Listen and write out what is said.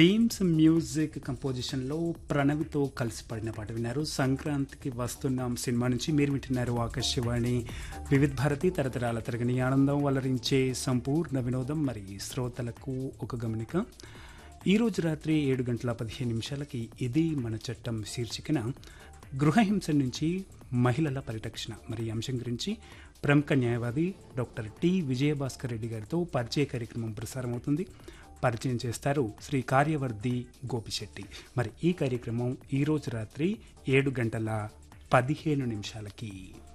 beams music కంపోజిషన్లో ప్రణవ్తో కలిసి పడిన పాట విన్నారు సంక్రాంతికి వస్తున్నాం సినిమా నుంచి మీరు వింటున్నారు ఆకాశవాణి వివిధ భారతి తరతరాల తరగని ఆనందం వలరించే సంపూర్ణ వినోదం మరి శ్రోతలకు ఒక గమనిక ఈరోజు రాత్రి ఏడు గంటల పదిహేను నిమిషాలకి ఇది మన చట్టం శీర్షికన గృహహింస నుంచి మహిళల పరిరక్షణ మరి ఈ అంశం గురించి ప్రముఖ న్యాయవాది డాక్టర్ టి విజయభాస్కర్ రెడ్డి గారితో పరిచయ కార్యక్రమం ప్రసారం అవుతుంది పరిచయం చేస్తారు శ్రీ కార్యవర్ధి గోపిశెట్టి మరి ఈ కార్యక్రమం ఈరోజు రాత్రి ఏడు గంటల పదిహేను నిమిషాలకి